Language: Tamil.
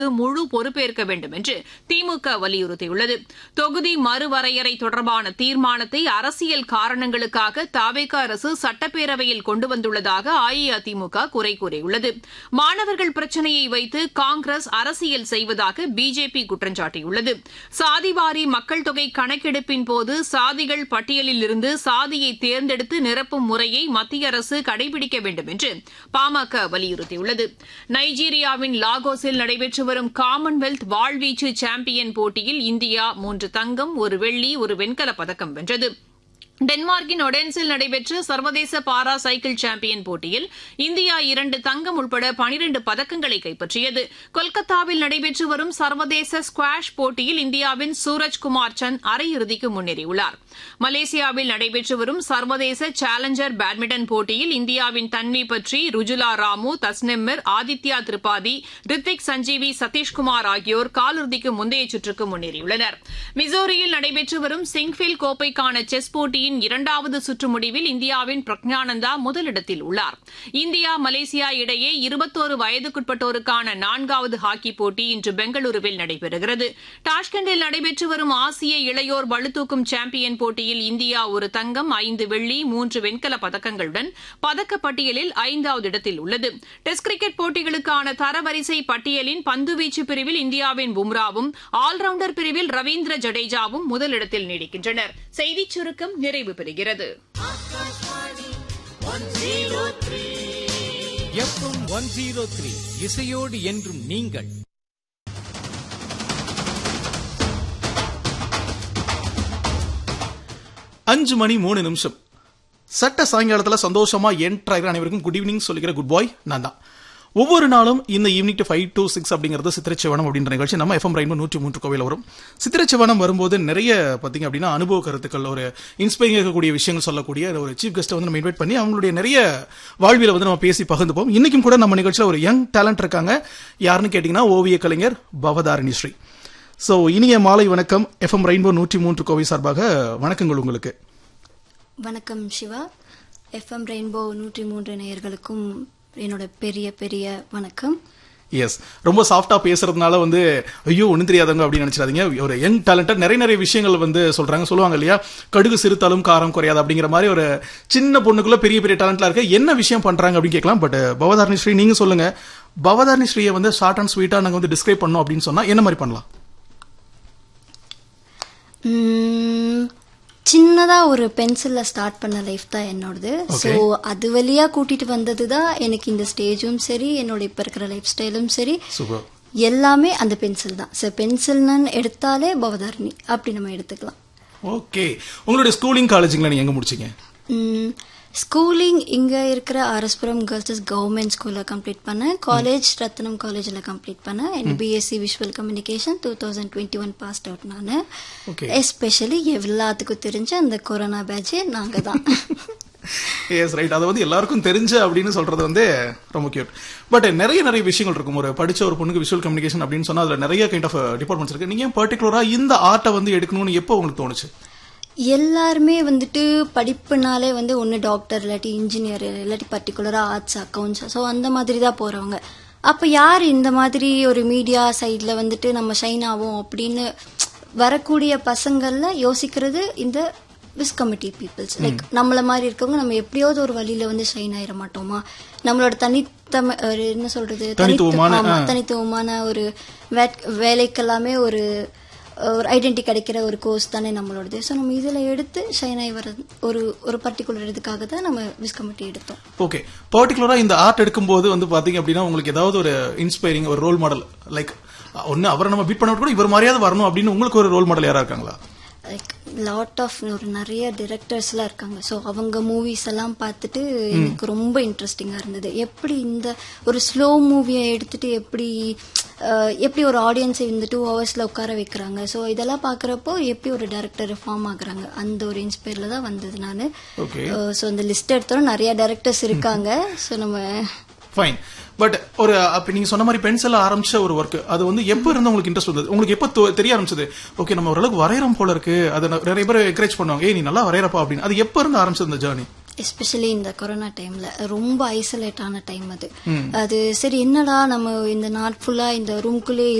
முழு பொறுப்பேற்க வேண்டும் என்று திமுக வலியுறுத்தியுள்ளது தொகுதி மறுவரையறை தொடர்பான தீர்மானத்தை அரசியல் காரணங்களுக்காக தாவேக அரசு சட்டப்பேரவையில் கொண்டு வந்துள்ளதாக அஇஅதிமுக குறை கூறியுள்ளது மாணவர்கள் பிரச்சினையை வைத்து காங்கிரஸ் அரசியல் செய்வதாக பிஜேபி குற்றம் சாட்டியுள்ளது சாதிவாரி மக்கள் தொகை கணக்கெடுப்பின் போது சாதிகள் பட்டியலில் இருந்து சாதியை தேர்ந்தெடுத்து நிரப்பும் முறையை மத்திய அரசு கடைபிடிக்க வேண்டும் என்று பாமக வலியுறுத்தியுள்ளது நைஜீரியாவின் லாகோஸில் நடைபெற்று வரும் காமன்வெல்த் வாழ்வீச்சு சாம்பியன் போட்டியில் இந்தியா மூன்று தங்கம் ஒரு வெள்ளி ஒரு வெண்கலப் பதக்கம் வென்றது டென்மார்க்கின் ஒடென்ஸில் நடைபெற்ற சர்வதேச பாரா சைக்கிள் சாம்பியன் போட்டியில் இந்தியா இரண்டு தங்கம் உட்பட பனிரண்டு பதக்கங்களை கைப்பற்றியது கொல்கத்தாவில் நடைபெற்று வரும் சர்வதேச ஸ்குவாஷ் போட்டியில் இந்தியாவின் சூரஜ்குமார் சந்த் அரையிறுதிக்கு முன்னேறியுள்ளார் மலேசியாவில் நடைபெற்று வரும் சர்வதேச சேலஞ்சர் பேட்மிண்டன் போட்டியில் இந்தியாவின் தன்வி பற்றி ருஜுலா ராமு தஸ்னிமிர் ஆதித்யா திரிபாதி ரித்திக் சஞ்சீவி சதீஷ்குமார் ஆகியோர் காலிறுதிக்கு முந்தைய சுற்றுக்கு முன்னேறியுள்ளனர் மிசோரியில் நடைபெற்று வரும் சிங்ஃபில் கோப்பைக்கான செஸ் போட்டியின் இரண்டாவது சுற்று முடிவில் இந்தியாவின் பிரக்ஞானந்தா முதலிடத்தில் உள்ளார் இந்தியா மலேசியா இடையே இருபத்தோரு வயதுக்குட்பட்டோருக்கான நான்காவது ஹாக்கி போட்டி இன்று பெங்களூருவில் நடைபெறுகிறது டாஷ்கண்டில் நடைபெற்று வரும் ஆசிய இளையோர் பளுதூக்கும் சாம்பியன் போட்டியில் இந்தியா ஒரு தங்கம் ஐந்து வெள்ளி மூன்று வெண்கலப் பதக்கங்களுடன் பதக்கப்பட்டியலில் ஐந்தாவது இடத்தில் உள்ளது டெஸ்ட் கிரிக்கெட் போட்டிகளுக்கான தரவரிசை பட்டியலின் பந்துவீச்சு பிரிவில் இந்தியாவின் பும்ராவும் ஆல்ரவுண்டர் பிரிவில் ரவீந்திர ஜடேஜாவும் முதலிடத்தில் நீடிக்கின்றனர் செய்திச் சுருக்கம் நிறைவு பெறுகிறது எஃப்எம் ஒன் ஜீரோ த்ரீ இசையோடு என்றும் நீங்கள் அஞ்சு மணி மூணு நிமிஷம் சட்ட சாயங்காலத்துல சந்தோஷமா என்ட்ராகிற அனைவருக்கும் குட் ஈவினிங் சொல்லிக்கிற குட் பாய் நான் தான் ஒவ்வொரு நாளும் இந்த evening to five to six அப்படிங்கிறது சித்திரச்சிவனம் அப்படின்ற நிகழ்ச்சி நம்ம எஃப்எம் ரெயின்போ நூற்றி மூன்று கோவையில் வரும் சித்திரச்சிவனம் வரும்போது நிறைய பார்த்தீங்க அப்படின்னா அனுபவ கருத்துக்கள் ஒரு இன்ஸ்பைரிங் இருக்கக்கூடிய விஷயங்கள் சொல்லக்கூடிய ஒரு சீஃப் கெஸ்ட்டை வந்து நம்ம இன்வைட் பண்ணி அவங்களுடைய நிறைய வாழ்வியலை வந்து நம்ம பேசி பகிர்ந்துப்போம் இன்னைக்கும் கூட நம்ம நிகழ்ச்சியில் ஒரு யங் டேலண்ட் இருக்காங்க யாருன்னு கேட்டிங்கன்னா ஓவிய கலைஞர் பவதாரணி ஸ்ரீ ஸோ இனிய மாலை வணக்கம் எஃப்எம் ரெயின்போ நூற்றி மூன்று கோவை சார்பாக வணக்கங்கள் உங்களுக்கு வணக்கம் சிவா எஃப்எம் ரெயின்போ நூற்றி மூன்று நேயர்களுக்கும் என்னோட பெரிய பெரிய வணக்கம் எஸ் ரொம்ப சாஃப்டா பேசுறதுனால வந்து ஐயோ ஒன்றும் தெரியாதவங்க அப்படின்னு நினைச்சிடாதீங்க ஒரு யங் டேலண்டட் நிறைய நிறைய விஷயங்கள் வந்து சொல்றாங்க சொல்லுவாங்க இல்லையா கடுகு சிறுத்தாலும் காரம் குறையாது அப்படிங்கிற மாதிரி ஒரு சின்ன பொண்ணுக்குள்ள பெரிய பெரிய டேலண்ட்ல இருக்க என்ன விஷயம் பண்றாங்க அப்படின்னு கேட்கலாம் பட் பவதாரணி ஸ்ரீ நீங்க சொல்லுங்க பவதாரணி ஸ்ரீயை வந்து ஷார்ட் அண்ட் ஸ்வீட்டா நாங்க வந்து டிஸ்கிரைப் பண்ணோம் அப்படின்னு சொன்னா என்ன மாதிரி பண்ணலாம் உம், சின்னதா ஒரு பென்சில்ல ஸ்டார்ட் பண்ண லைஃப் தான் என்னோடது ஸோ அது வழியா கூட்டிட்டு வந்தது தான் எனக்கு இந்த ஸ்டேஜும் சரி என்னோட இப்ப இருக்கிற லைஃப் ஸ்டைலும் சரி சூப்பர் எல்லாமே அந்த பென்சில் தான் ஸோ பென்சில்னு எடுத்தாலே பவதாரணி அப்படி நம்ம எடுத்துக்கலாம் ஓகே உங்களுடைய ஸ்கூலிங் காலேஜிங்ல நீங்க எங்க முடிச்சீங்க ஸ்கூலிங் இங்க இருக்கிற ஆர்எஸ்புரம் கேர்ள்ஸ் கவர்மெண்ட் ஸ்கூல்ல கம்ப்ளீட் பண்ணேன் காலேஜ் ரத்னம் காலேஜ்ல கம்ப்ளீட் பண்ணேன் என் BSc visual communication two thousand twenty one passed out நான் Okay. எஸ்பெஷலி எல்லாத்துக்கும் தெரிஞ்ச அந்த கொரோனா பேட்ச் நாங்க தான் எஸ் ரைட் அது வந்து எல்லாருக்கும் தெரிஞ்ச அப்படின்னு சொல்றது வந்து ரொம்ப கியூட் பட் நிறைய நிறைய விஷயங்கள் இருக்கும் ஒரு படிச்ச ஒரு பொண்ணுக்கு விஷுவல் கம்யூனிகேஷன் அப்படின்னு சொன்னா அதுல நிறைய கைண்ட் ஆஃப் டிபார்ட்மெண்ட்ஸ் இருக்கு நீங்க பர்டிகுலரா இந்த ஆர்ட்டை வந்து எடுக்கணும்னு எப்போ உங்களுக்கு தோணுச்சு எல்லாருமே வந்துட்டு படிப்புனாலே வந்து ஒன்று டாக்டர் இல்லாட்டி இன்ஜினியர் இல்லாட்டி பர்டிகுலராக ஆர்ட்ஸ் அக்கௌண்ட்ஸ் ஸோ அந்த மாதிரி தான் போகிறவங்க அப்போ யார் இந்த மாதிரி ஒரு மீடியா சைடில் வந்துட்டு நம்ம ஷைன் ஆகும் அப்படின்னு வரக்கூடிய பசங்கள்ல யோசிக்கிறது இந்த விஸ் கமிட்டி பீப்புள்ஸ் லைக் நம்மள மாதிரி இருக்கவங்க நம்ம எப்படியாவது ஒரு வழியில வந்து ஷைன் ஆயிட மாட்டோமா நம்மளோட தனித்தம ஒரு என்ன சொல்றது தனித்து- தனித்துவமான, ஆமா, ஆ. தனித்துவமான ஒரு வேட்- வேலைக்கெல்லாமே ஒரு ஒரு ஐடென்டி கிடைக்கிற ஒரு கோர்ஸ் தானே நம்மளோடது ஸோ நம்ம இதில் எடுத்து ஷைன் ஆகி வர ஒரு ஒரு பர்டிகுலர் இதுக்காக தான் நம்ம விஸ் கமிட்டி எடுத்தோம் ஓகே பர்டிகுலரா இந்த ஆர்ட் எடுக்கும்போது வந்து பாத்தீங்க அப்படின்னா உங்களுக்கு ஏதாவது ஒரு இன்ஸ்பைரிங் ஒரு ரோல் மாடல் லைக் ஒன்னு அவரை நம்ம பீட் பண்ண கூட இவர் மாதிரியாவது வரணும் அப்படின்னு உங்களுக்கு ஒரு ரோல் மாடல் யாரா இருக்காங்களா லைக் லாட் ஆஃப் ஒரு நிறைய டிரெக்டர்ஸ்லாம் இருக்காங்க ஸோ அவங்க மூவிஸ் எல்லாம் பார்த்துட்டு எனக்கு ரொம்ப இன்ட்ரெஸ்டிங்காக இருந்தது எப்படி இந்த ஒரு ஸ்லோ மூவியை எடுத்துட்டு எப்படி அஹ், எப்படி ஒரு ஆடியன்ஸை இந்த டூ ஹவர்ஸில் உட்கார வைக்கிறாங்க ஸோ இதெல்லாம் பார்க்குறப்போ எப்படி ஒரு டேரக்டர் ஃபார்ம் ஆகுறாங்க அந்த ஒரு இன்ஸ்பயரில் தான் வந்தது நான் Okay. ஸோ அந்த லிஸ்ட் எடுத்தோம் நிறைய டேரக்டர்ஸ் இருக்காங்க ஸோ நம்ம ஃபைன் பட் ஒரு அப்ப நீங்க சொன்ன மாதிரி பென்சில் ஆரம்பிச்ச ஒரு ஒர்க் அது வந்து எப்ப இருந்து உங்களுக்கு இன்ட்ரெஸ்ட் வந்தது உங்களுக்கு எப்ப தோ- தெரிய ஆரம்பிச்சது ஓகே நம்ம ஓரளவுக்கு வரையறோம் போல இருக்கு அதை ந- நிறைய பேர் என்கரேஜ் பண்ணுவாங்க ஏய் நீ நல்லா வரையறப்பா அப்படின்னு அது எப்ப இருந்து ஆரம்பிச்சது இந்த ஜேர்னி எஸ்பெஷலி இந்த கொரோனா டைம்ல ரொம்ப ஐசோலேட் ஆன டைம் அது அது சரி என்னடா நம்ம இந்த நாள் ஃபுல்லா இந்த ரூம்குள்ளே